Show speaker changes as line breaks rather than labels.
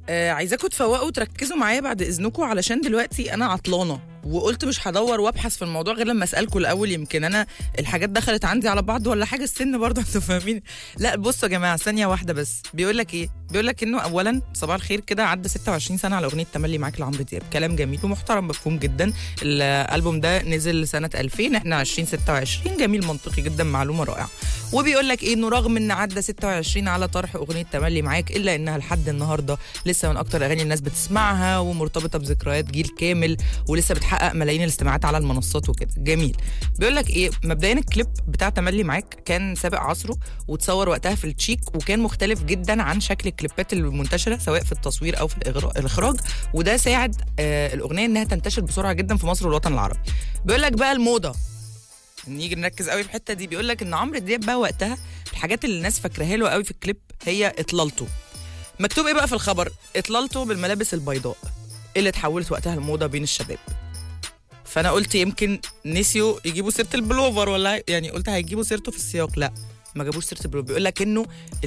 آه عايزاكم تفوقوا وتركزوا معايا بعد اذنكم علشان دلوقتي انا عطلانه وقلت مش هدور وابحث في الموضوع غير لما اسالكم الاول يمكن انا الحاجات دخلت عندي على بعض ولا حاجه السن برضه انتوا فاهمين لا بصوا يا جماعه ثانيه واحده بس بيقول لك ايه بيقول لك انه اولا صباح الخير كده عدى 26 سنه على اغنيه تملي معاك لعمرو دياب كلام جميل ومحترم مفهوم جدا الالبوم ده نزل سنه 2000 احنا 2026 جميل منطقي جدا معلومه رائعه وبيقول لك ايه انه رغم ان عدى 26 على طرح اغنيه تملي معاك الا انها لحد النهارده لسه من اكتر اغاني الناس بتسمعها ومرتبطه بذكريات جيل كامل ولسه بتحقق ملايين الاستماعات على المنصات وكده جميل بيقول لك ايه مبدئيا الكليب بتاع تملي معاك كان سابق عصره وتصور وقتها في التشيك وكان مختلف جدا عن شكل الكليبات المنتشره سواء في التصوير او في الإغرا- الاخراج وده ساعد آه الاغنيه انها تنتشر بسرعه جدا في مصر والوطن العربي بيقول لك بقى الموضه نيجي نركز قوي في الحته دي بيقول لك ان عمرو دياب بقى وقتها الحاجات اللي الناس فاكراها له قوي في الكليب هي اطلالته مكتوب ايه بقى في الخبر اطلالته بالملابس البيضاء اللي اتحولت وقتها الموضه بين الشباب فانا قلت يمكن نسيوا يجيبوا سيره البلوفر ولا يعني قلت هيجيبوا سيرته في السياق لا ما جابوش سيره البلوفر بيقول لك انه